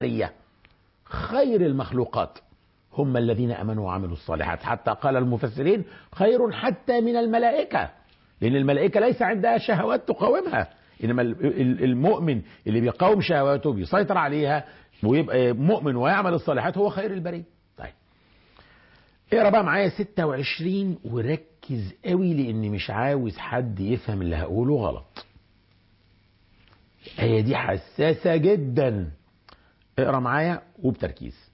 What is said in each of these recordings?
البشرية خير المخلوقات هم الذين امنوا وعملوا الصالحات حتى قال المفسرين خير حتى من الملائكه لان الملائكه ليس عندها شهوات تقاومها انما المؤمن اللي بيقاوم شهواته بيسيطر عليها ويبقى مؤمن ويعمل الصالحات هو خير البريه طيب اقرا بقى معايا 26 وركز قوي لاني مش عاوز حد يفهم اللي هقوله غلط الآية دي حساسة جدا اقرا معايا وبتركيز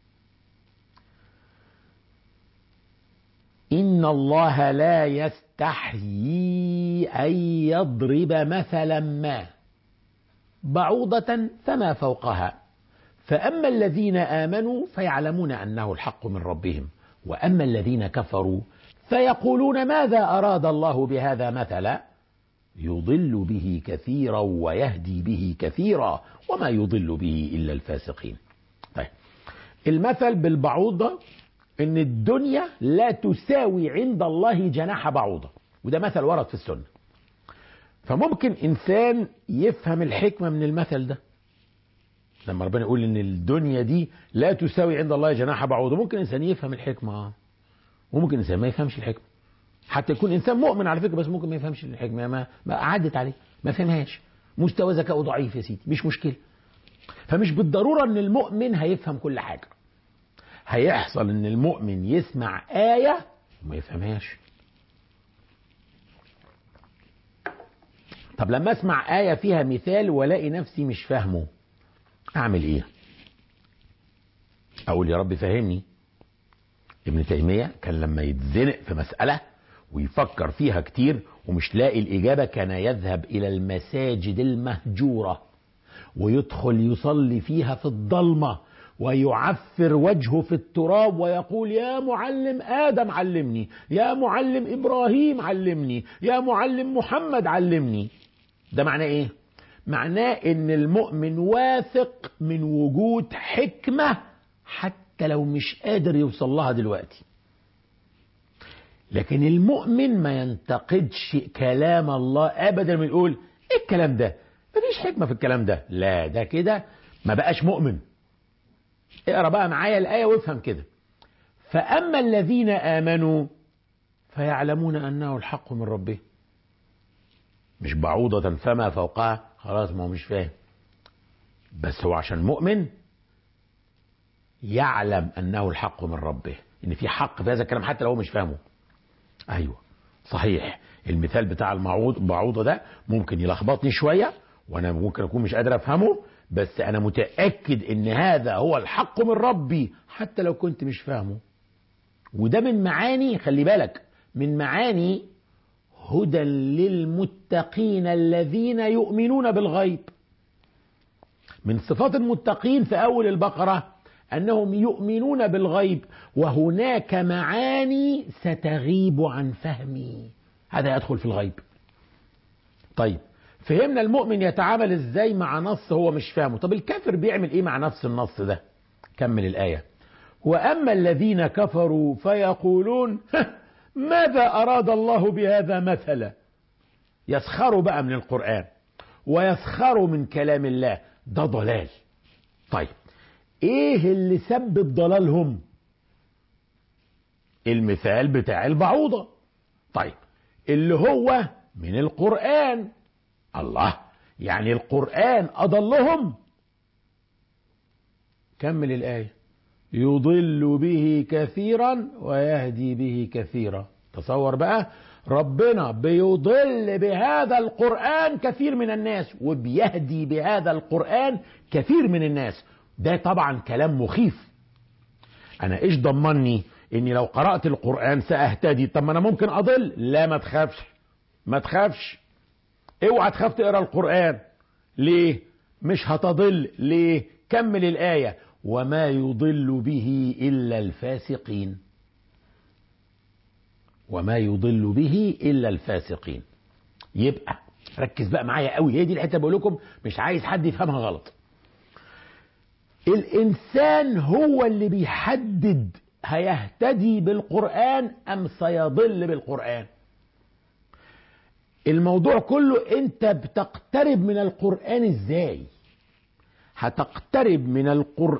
إن الله لا يستحيي أن يضرب مثلا ما بعوضة فما فوقها فأما الذين آمنوا فيعلمون أنه الحق من ربهم وأما الذين كفروا فيقولون ماذا أراد الله بهذا مثلا يضل به كثيرا ويهدي به كثيرا وما يضل به إلا الفاسقين طيب المثل بالبعوضة ان الدنيا لا تساوي عند الله جناح بعوضة وده مثل ورد في السنة فممكن انسان يفهم الحكمة من المثل ده لما ربنا يقول ان الدنيا دي لا تساوي عند الله جناح بعوضة ممكن انسان يفهم الحكمة اه وممكن انسان ما يفهمش الحكمة حتى يكون انسان مؤمن على فكرة بس ممكن ما يفهمش الحكمة ما, ما عدت عليه ما فهمهاش مستوى ذكائه ضعيف يا سيدي مش مشكلة فمش بالضرورة ان المؤمن هيفهم كل حاجة هيحصل ان المؤمن يسمع آية وما يفهمهاش طب لما اسمع آية فيها مثال والاقي نفسي مش فاهمه اعمل ايه اقول يا رب فهمني ابن تيمية كان لما يتزنق في مسألة ويفكر فيها كتير ومش لاقي الإجابة كان يذهب إلى المساجد المهجورة ويدخل يصلي فيها في الضلمة ويعفر وجهه في التراب ويقول يا معلم آدم علمني يا معلم إبراهيم علمني يا معلم محمد علمني ده معناه إيه؟ معناه إن المؤمن واثق من وجود حكمة حتى لو مش قادر يوصل لها دلوقتي لكن المؤمن ما ينتقدش كلام الله ابدا ما يقول ايه الكلام ده مفيش حكمه في الكلام ده لا ده كده ما بقاش مؤمن اقرا بقى معايا الايه وافهم كده فاما الذين امنوا فيعلمون انه الحق من ربه مش بعوضة فما فوقها خلاص ما هو مش فاهم بس هو عشان مؤمن يعلم انه الحق من ربه ان في حق في هذا الكلام حتى لو هو مش فاهمه ايوه صحيح المثال بتاع المعوض بعوضه ده ممكن يلخبطني شويه وانا ممكن اكون مش قادر افهمه بس انا متاكد ان هذا هو الحق من ربي حتى لو كنت مش فاهمه وده من معاني خلي بالك من معاني هدى للمتقين الذين يؤمنون بالغيب من صفات المتقين في اول البقره انهم يؤمنون بالغيب وهناك معاني ستغيب عن فهمي هذا يدخل في الغيب طيب فهمنا المؤمن يتعامل ازاي مع نص هو مش فاهمه طب الكافر بيعمل ايه مع نفس النص ده كمل الايه واما الذين كفروا فيقولون ماذا اراد الله بهذا مثلا يسخروا بقى من القران ويسخروا من كلام الله ده ضلال طيب ايه اللي سبب ضلالهم المثال بتاع البعوضة طيب اللي هو من القرآن الله يعني القرآن أضلهم كمل الآية يضل به كثيرا ويهدي به كثيرا تصور بقى ربنا بيضل بهذا القرآن كثير من الناس وبيهدي بهذا القرآن كثير من الناس ده طبعا كلام مخيف انا ايش ضمني اني لو قرأت القرآن سأهتدي طب ما انا ممكن اضل لا ما تخافش ما تخافش اوعى تخاف تقرا القرآن ليه مش هتضل ليه كمل الآية وما يضل به إلا الفاسقين وما يضل به إلا الفاسقين يبقى ركز بقى معايا قوي هي دي الحته بقول لكم مش عايز حد يفهمها غلط الإنسان هو اللي بيحدد هيهتدي بالقرآن أم سيضل بالقرآن الموضوع كله أنت بتقترب من القرآن إزاي هتقترب من القرآن